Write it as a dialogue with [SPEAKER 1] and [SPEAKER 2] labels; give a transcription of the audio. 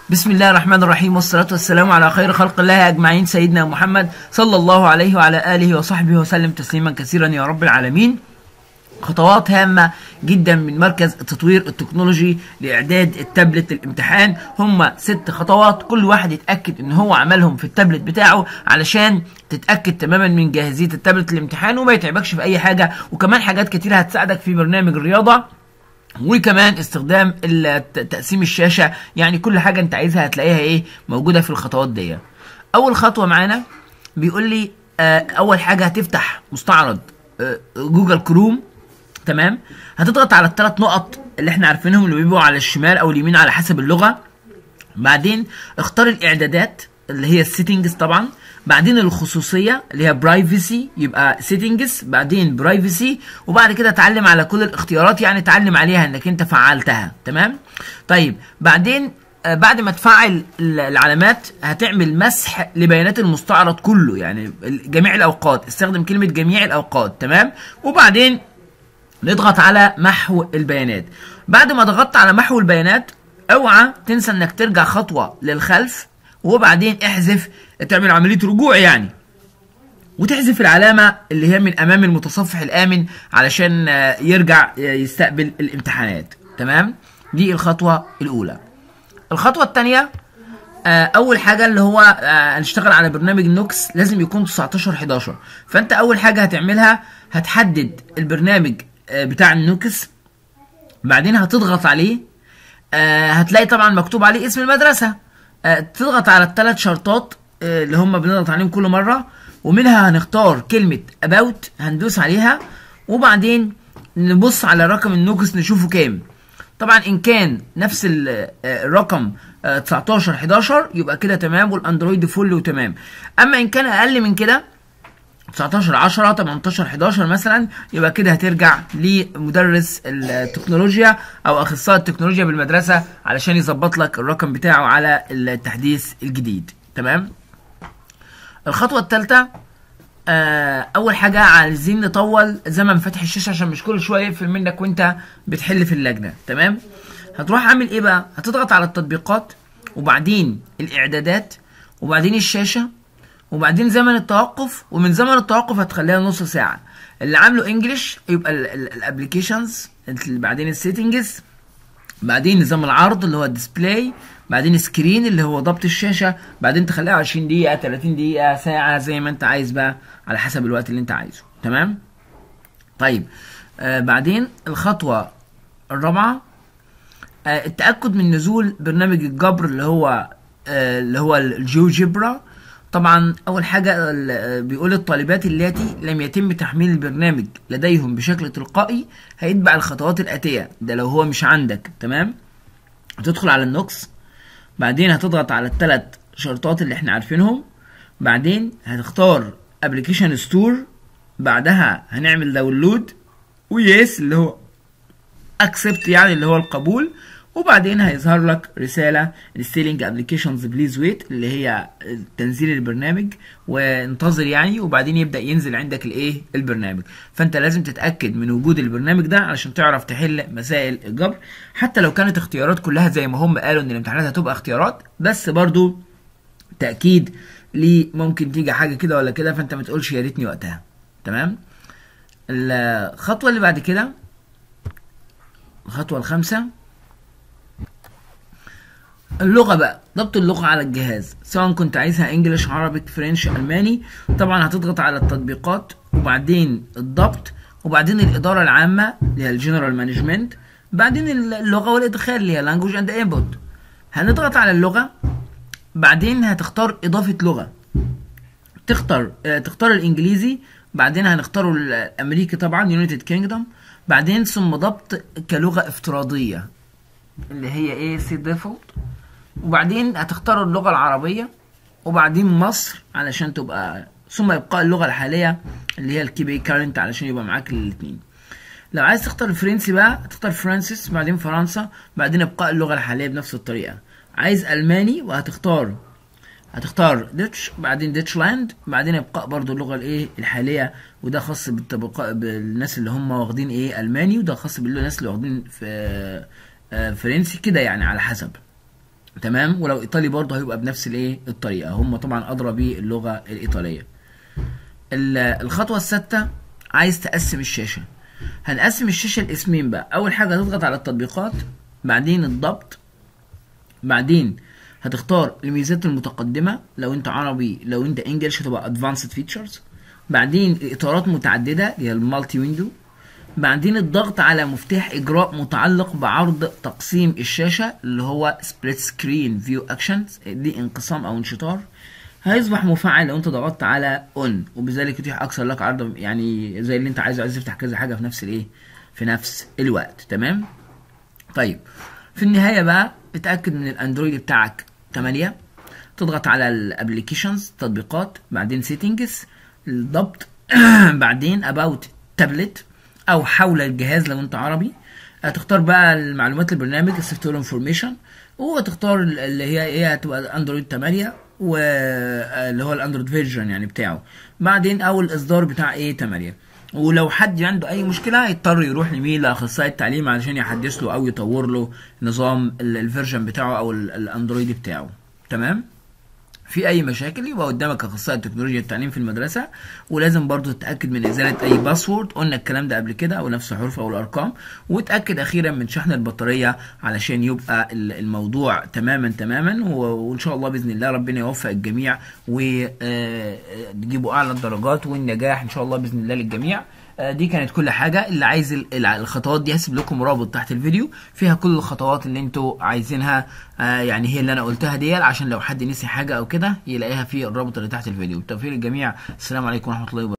[SPEAKER 1] بسم الله الرحمن الرحيم والصلاة والسلام على خير خلق الله أجمعين سيدنا محمد صلى الله عليه وعلى آله وصحبه وسلم تسليما كثيرا يا رب العالمين خطوات هامة جدا من مركز التطوير التكنولوجي لإعداد التابلت للامتحان هم ست خطوات كل واحد يتأكد إن هو عملهم في التابلت بتاعه علشان تتأكد تماما من جاهزية التابلت للامتحان وما يتعبكش في أي حاجة وكمان حاجات كتير هتساعدك في برنامج الرياضة وكمان استخدام الت- تقسيم الشاشة يعني كل حاجة انت عايزها هتلاقيها ايه موجودة في الخطوات دي اول خطوة معانا بيقول لي آه اول حاجة هتفتح مستعرض آه جوجل كروم تمام هتضغط على الثلاث نقط اللي احنا عارفينهم اللي بيبقوا على الشمال او اليمين على حسب اللغة بعدين اختار الاعدادات اللي هي السيتنجز طبعا بعدين الخصوصيه اللي هي برايفسي يبقى سيتنجز بعدين برايفسي وبعد كده اتعلم على كل الاختيارات يعني اتعلم عليها انك انت فعلتها تمام طيب بعدين آه، بعد ما تفعل ال- العلامات هتعمل مسح لبيانات المستعرض كله يعني ال- جميع الاوقات استخدم كلمه جميع الاوقات تمام وبعدين نضغط على محو البيانات بعد ما ضغطت على محو البيانات اوعى تنسى انك ترجع خطوه للخلف وبعدين احذف تعمل عمليه رجوع يعني وتحذف العلامه اللي هي من امام المتصفح الامن علشان آه، يرجع آه، يستقبل الامتحانات تمام دي الخطوه الاولى الخطوه الثانيه اول حاجه اللي هو آه، هنشتغل على برنامج النوكس لازم يكون 19 11 فانت اول حاجه هتعملها هتحدد البرنامج آه، بتاع النوكس بعدين هتضغط عليه آه، هتلاقي طبعا مكتوب عليه اسم المدرسه آه، تضغط على الثلاث شرطات آه، اللي هم بنضغط عليهم كل مره ومنها هنختار كلمه about هندوس عليها وبعدين نبص على رقم النوكس نشوفه كام طبعا ان كان نفس ال- آه، الرقم آه، 19 11 يبقى كده تمام والاندرويد فل وتمام اما ان كان اقل من كده 19 10 18 11 مثلا يبقى كده هترجع لمدرس التكنولوجيا او اخصائي التكنولوجيا بالمدرسه علشان يظبط لك الرقم بتاعه على التحديث الجديد تمام الخطوه الثالثه آه اول حاجه عايزين نطول زمن فتح الشاشه عشان مش كل شويه يقفل منك وانت بتحل في اللجنه تمام هتروح عامل ايه بقى هتضغط على التطبيقات وبعدين الاعدادات وبعدين الشاشه وبعدين زمن التوقف ومن زمن التوقف هتخليها نص ساعه اللي عامله انجلش يبقى الابلكيشنز بعدين السيتنجز بعدين نظام العرض اللي هو الديسبلاي بعدين سكرين اللي هو ضبط الشاشه بعدين تخليها 20 دقيقه 30 دقيقه ساعه زي ما انت عايز بقى على حسب الوقت اللي انت عايزه تمام طيب آه بعدين الخطوه الرابعه آه التاكد من نزول برنامج الجبر اللي هو آه اللي هو الجيوجبرا طبعا اول حاجه ال- آه، بيقول الطالبات اللاتي لم يتم تحميل البرنامج لديهم بشكل تلقائي هيتبع الخطوات الاتيه ده لو هو مش عندك تمام هتدخل على النوكس بعدين هتضغط على الثلاث شرطات اللي احنا عارفينهم بعدين هتختار ابلكيشن ستور بعدها هنعمل داونلود ويس اللي هو اكسبت يعني اللي هو القبول وبعدين هيظهر لك رسالة installing applications please wait اللي هي تنزيل البرنامج وانتظر يعني وبعدين يبدأ ينزل عندك الايه البرنامج فانت لازم تتأكد من وجود البرنامج ده علشان تعرف تحل مسائل الجبر حتى لو كانت اختيارات كلها زي ما هم قالوا ان الامتحانات هتبقى اختيارات بس برضو تأكيد ليه ممكن تيجي حاجة كده ولا كده فانت ما تقولش يا ريتني وقتها تمام الخطوة اللي بعد كده الخطوة الخامسة اللغة بقى ضبط اللغة على الجهاز سواء كنت عايزها انجلش عربي فرنش الماني طبعا هتضغط على التطبيقات وبعدين الضبط وبعدين الإدارة العامة اللي هي الجنرال مانجمنت بعدين اللغة والإدخال اللي هي لانجوج اند انبوت هنضغط على اللغة بعدين هتختار إضافة لغة تختار آه، تختار الانجليزي بعدين هنختاره الامريكي طبعا يونايتد كينجدوم بعدين ثم ضبط كلغه افتراضيه اللي هي ايه سي ديفولت وبعدين هتختاروا اللغه العربيه وبعدين مصر علشان تبقى ثم ابقاء اللغه الحاليه اللي هي الكيبي كارنت علشان يبقى معاك الاثنين لو عايز تختار الفرنسي بقى هتختار فرانسيس بعدين فرنسا بعدين ابقاء اللغه الحاليه بنفس الطريقه عايز الماني وهتختار هتختار ديتش بعدين ديتشلاند بعدين ابقاء برضو اللغه الايه الحاليه وده خاص بالطبقاء بالناس اللي هم واخدين ايه الماني وده خاص بالناس اللي واخدين في آه، فرنسي كده يعني على حسب تمام ولو ايطالي برضه هيبقى بنفس الايه الطريقه هم طبعا ادرى باللغه الايطاليه ال- الخطوه السادسه عايز تقسم الشاشه هنقسم الشاشه لاسمين بقى اول حاجه هتضغط على التطبيقات بعدين الضبط بعدين هتختار الميزات المتقدمه لو انت عربي لو انت انجلش هتبقى ادفانسد فيتشرز بعدين اطارات متعدده اللي هي المالتي ويندو بعدين الضغط على مفتاح اجراء متعلق بعرض تقسيم الشاشه اللي هو سبليت سكرين فيو اكشنز دي انقسام او انشطار هيصبح مفعل لو انت ضغطت على اون وبذلك يتيح اكثر لك عرض يعني زي اللي انت عايزه عايز تفتح كذا حاجه في نفس الايه في نفس الوقت تمام طيب في النهايه بقى اتاكد من الاندرويد بتاعك 8 تضغط على الابلكيشنز تطبيقات بعدين سيتنجز الضبط بعدين اباوت تابلت او حول الجهاز لو انت عربي هتختار بقى المعلومات البرنامج السوفت وير انفورميشن وتختار اللي هي ايه هتبقى اندرويد 8 واللي هو الاندرويد فيرجن يعني بتاعه بعدين او الاصدار بتاع ايه 8 ولو حد عنده اي مشكله هيضطر يروح لمين لاخصائي التعليم علشان يحدث له او يطور له نظام ال- الفيرجن بتاعه او ال- الاندرويد بتاعه تمام في اي مشاكل يبقى قدامك اخصائي تكنولوجيا التعليم في المدرسه ولازم برضو تتاكد من ازاله اي باسورد قلنا الكلام ده قبل كده او نفس الحروف او الارقام وتاكد اخيرا من شحن البطاريه علشان يبقى ال- الموضوع تماما تماما و- وان شاء الله باذن الله ربنا يوفق الجميع وتجيبوا اعلى الدرجات والنجاح ان شاء الله باذن الله للجميع آه، دي كانت كل حاجه اللي عايز ال- ال- الخطوات دي هسيب لكم رابط تحت الفيديو فيها كل الخطوات اللي انتوا عايزينها آه، يعني هي اللي انا قلتها دي عشان لو حد نسي حاجه او كده يلاقيها في الرابط اللي تحت الفيديو بالتوفيق للجميع السلام عليكم ورحمه الله وبركاته